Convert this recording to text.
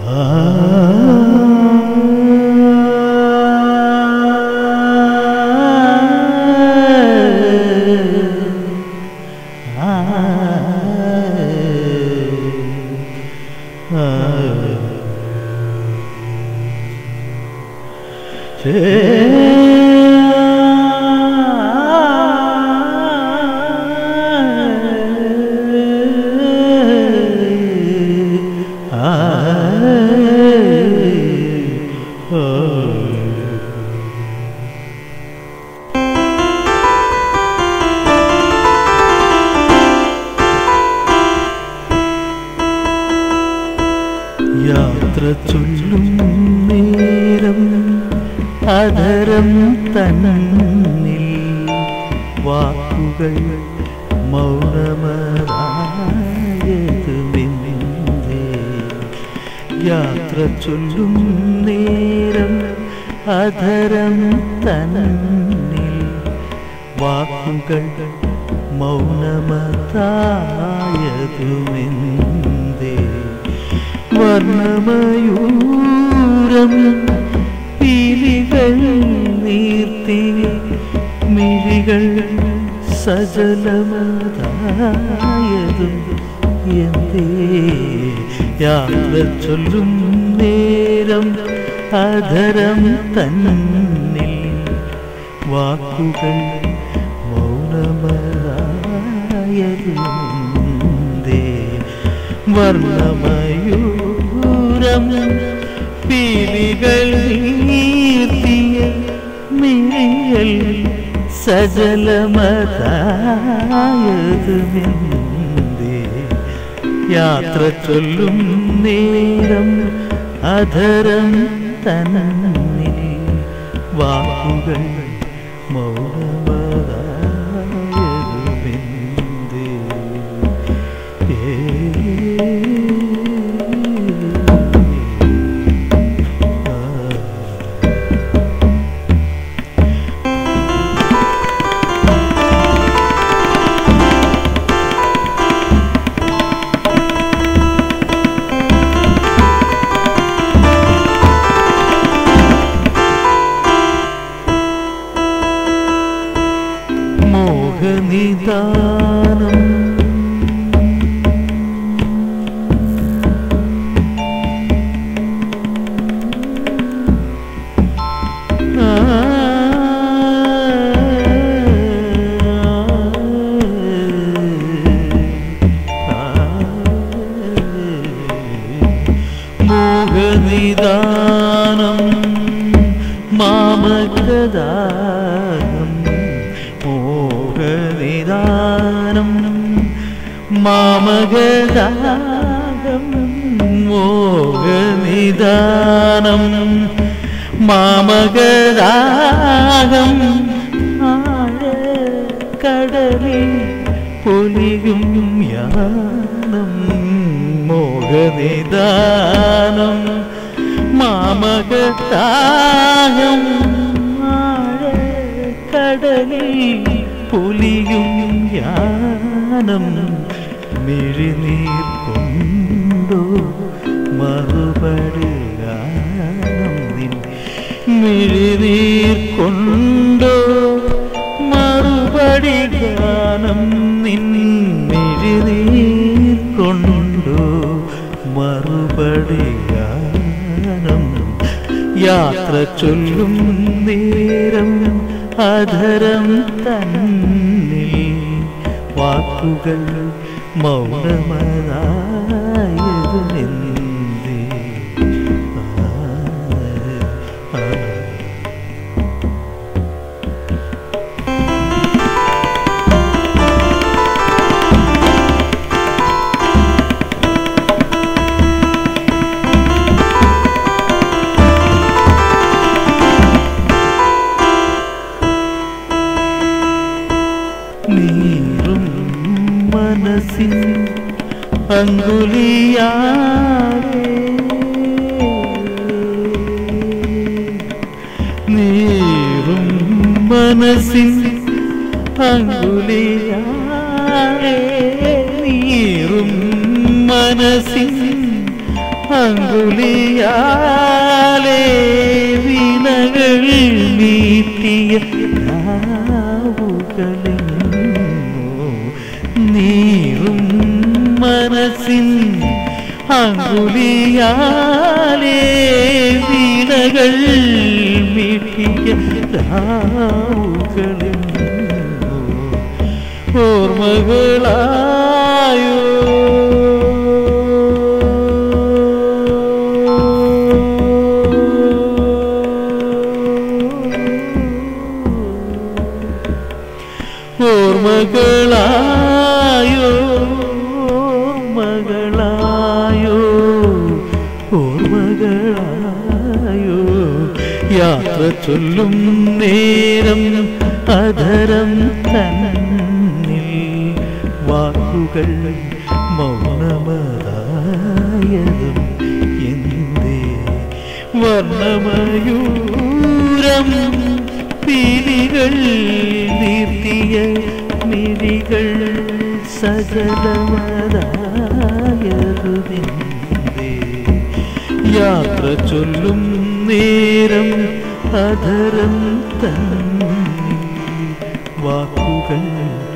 യാത്ര ചൊല്ലും നേരം അതരം തന്നിൽ വാക്കുകൾ മൗനമതായതുമെന്തേ യാത്ര ചൊല്ലും നേരം അധരം തന്നിൽ വാക്കുകൾ മൗനമതായതുമെന്തേ വർണ്ണമയൂരം പീലികൾ നീർത്തിയ മിഴികൾ സജലമതായതും എന്തേ യാത്ര ചൊല്ലും നേരം അധരം തന്നിൽ വാക്കുകൾ മൗനമതായതും വർണ്ണമയൂരം പീലികൾ നീർത്തിയ മിഴികൾ സജലമതായതുമെന്തേ യാത്ര ചൊല്ലും നേരം അധരം തന്നിൽ വാക്കുകൾ മൗനമതായതുമെന്തേ മോഹനിദാനം മോഹനിദാനം മാമകദാനം മോഹനിദാനം മാമകദാനം മോഹനിദാനം മാമകദാകം കടലിൽ പൊലിയും യാനം മോഹനിദാനം മാമകദാകം കടലിൽ പൊലിയും യാനം മിഴിനീർ കൊണ്ടോ മറുപടി ഗാനം നിൻ മിഴിനീർ കൊണ്ടോ മറുപടി ഗാനം നിൻ മിഴിനീർ കൊണ്ടോ മറുപടി ഗാനം യാത്ര ചൊല്ലും നേരം അധരം തന്നിൽ വാക്കുകൾ മൗനമതായതുമെന്തേ ആ, ആ. നീറും മനസ്സിൻ അങ്കുലിയാകെ നീറും മനസ്സിൻ അങ്കുലിയാകെ നീറും മനസ്സിൻ അങ്കുലിയാലേ വീണകൾ നീട്ടിയ നാവുകളെങ്ങോ നീറും മനസ്സിൻ അങ്കുലിയാലേ വീണകൾ മീട്ടിയ നാവുകളെങ്ങോ ഓർമ്മകളായോ ഓർമ്മകളായോ ഓർമ്മകളായോ ഓർമ്മകളായോ യാത്ര ചൊല്ലും നേരം അധരം തന്നിൽ വാക്കുകൾ മൗനമതായതും എന്തേ വർണ്ണമയൂരം പീലികൾ നീർത്തിയ മിഴികൾ സകലമതായതുതിന്തേ യാത്ര ചൊല്ലും നേരം അധരം തന്നിൽ വാക്കുകൾ